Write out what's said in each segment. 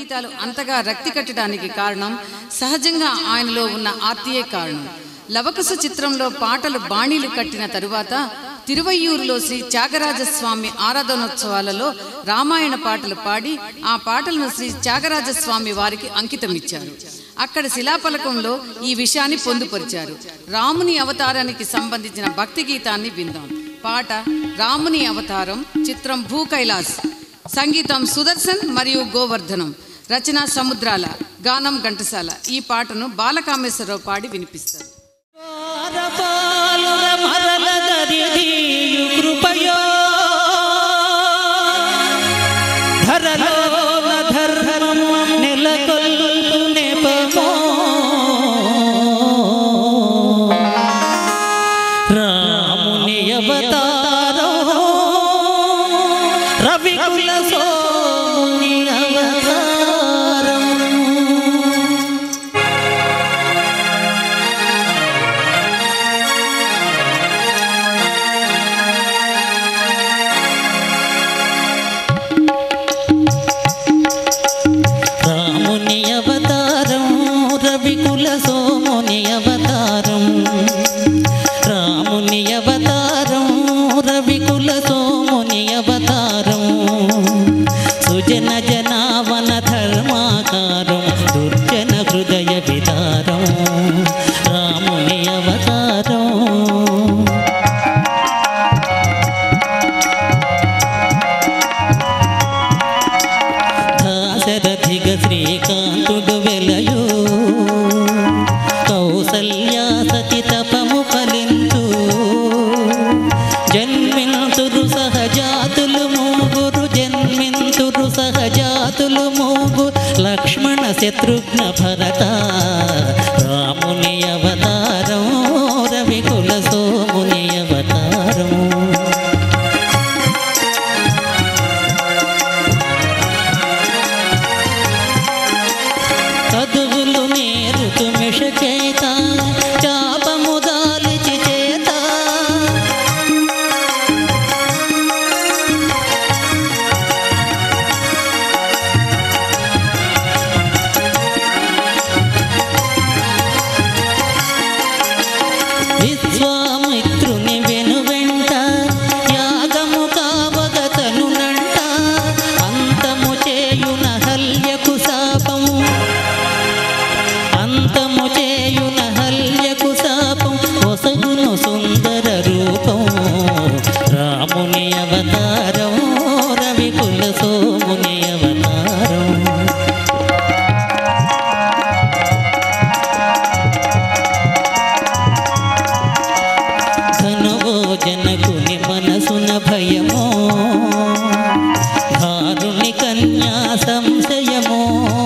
గీతాలు అంతగా రక్తి కట్టడానికి కారణం సహజంగా ఆయనలో ఉన్న ఆర్తియే కారణం లవకుశ చిత్రంలో పాటలు బాణీలు కట్టిన తరువాత తిరువయ్యూరులో శ్రీ త్యాగరాజస్వామి ఆరాధనోత్సవాలలో రామాయణ పాటలు పాడి ఆ పాటలను శ్రీ త్యాగరాజస్వామి వారికి అంకితమిచ్చారు అక్కడ శిలాఫలకంలో ఈ విషయాన్ని పొందుపరిచారు రాముని అవతారానికి సంబంధించిన భక్తి గీతాన్ని విందాం పాట రాముని అవతారం చిత్రం భూ కైలాస్ సంగీతం సుదర్శన్ మరియు గోవర్ధనం రచన సముద్రాల గానం ఘంటసాల ఈ పాటను బాలకామేశ్వరరావు పాడి వినిపిస్తారు పారపాలుర మరలదరిదీయు కృపయో ధరలోన ధర్మము నెలకొల్పు నెపమో రాముని అవతారో రవికుల సోముని అవతారం రాముని అవతారం రవికుల సోముని అవతారం రాముని అవతారం రవికుల సోముని అవతారం సుజన జనావన ధర్మాకారం దుర్జన హృదయ విదారం రాముని అవతారం దాశరథిగ శ్రీకాంతుడు వెలయో కౌసల్యా సతి తపము ఫలించు జన్మింతురు సహజాతులు మూగురు జన్మింతురు సహజాతులు మూగు లక్ష్మణ శత్రుఘ్న భరత రాముని అవతారం రవికుల సోముని అవతారం చదువులు నేరుతు మిష చేత చాపము దాలిచి చేత విశ్వామిత్రుని వెను వెంట యాగము కావగతనునంట అంతము చేయున హల్యకు శాపము అంతము చేయున హల్యకు శాపం ఒసగును సుందర రూపం రాముని అవతారం రవికుల సోముని అవతారం ధనువో జనకుని మనసున భయమో భారుని కన్యా సంశయమో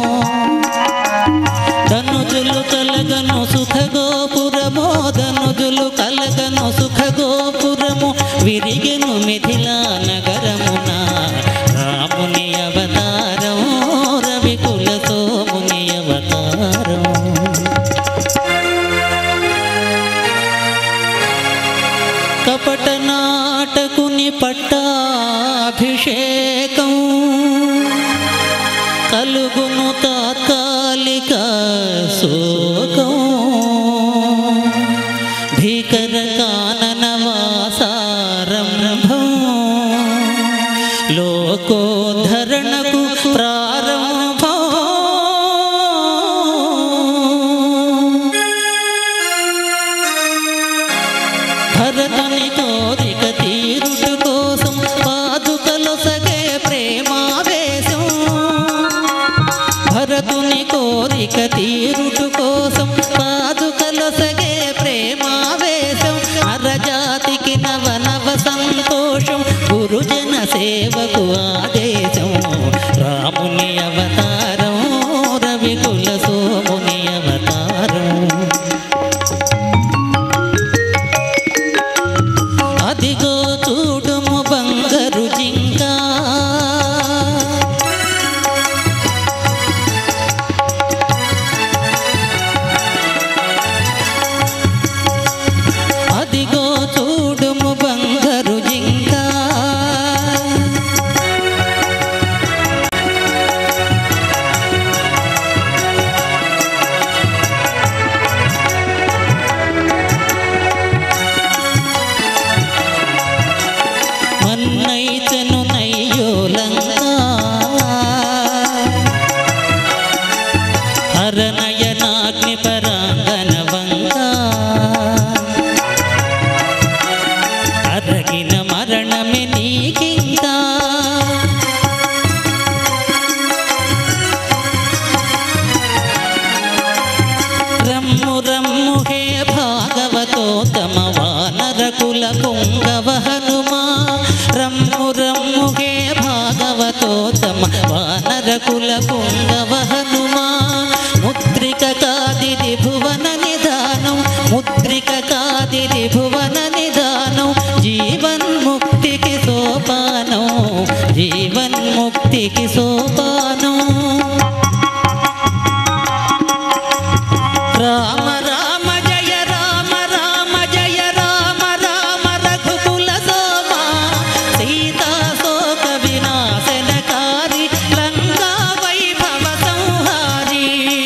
ధనుజులు కలగను సుఖ గోపురమో ధనుజులు కలగను సుఖ గోపురము విరిగెను మిథిలా నగరమున రాముని అవతారం రవికుల సోముని అవతారం కపట నాటకుని పట్టాభిషేకం కలుగును తాత్కాలిక శోకం భీకర కానన వాసారంభం లోకోద్ధరణకు ప్రారంభం భరతుని కోరిక తీరుడు కోసం పాదుకలు సగే ప్రేమావేశం భరతుని కోరిక తీరుడు కోసం పాదుకలు సగే ప్రేమావేశం అరజాతికి నవ నవ సంతోషం గురుజన సేవకు ఆదేశం రాముని అవతారం రవికుల సోముని అవతారం రఘుకుల పుంగవ హనుమా ముద్రిక కాదిది భువన నిదానం ముద్రిక కాదిది భువన నిదానం జీవన్ముక్తికి సోపానం జీవన్ముక్తికి సోపానం రామ రామ జయ రామ రామ జయ రామ రామ రఘుకుల సోమ సీతా శోక వినాశనకారి లంకా వైభవ సంహారి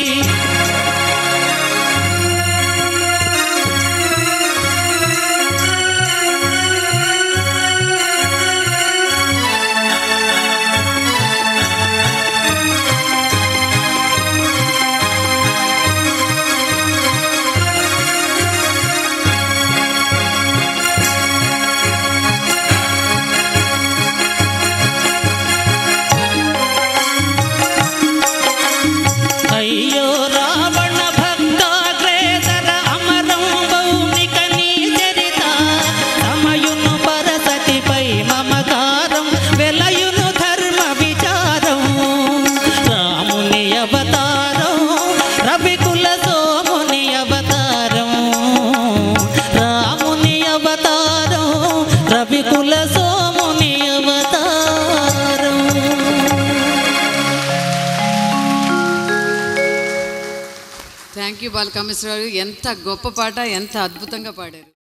అయ్యో రావణ భక్తాగ్రేసర అమరం భౌమిక నీ చరిత సమయును పరసతిపై మమకారం వెలయును ధర్మ విచారం రాముని అవతారం రవికుల సోముని అవతారం రాముని అవతారం రవికుల సోముని అవతారం థ్యాంక్ యూ బాలకామేశ్వరరావు ఎంత గొప్ప పాట ఎంత అద్భుతంగా పాడారు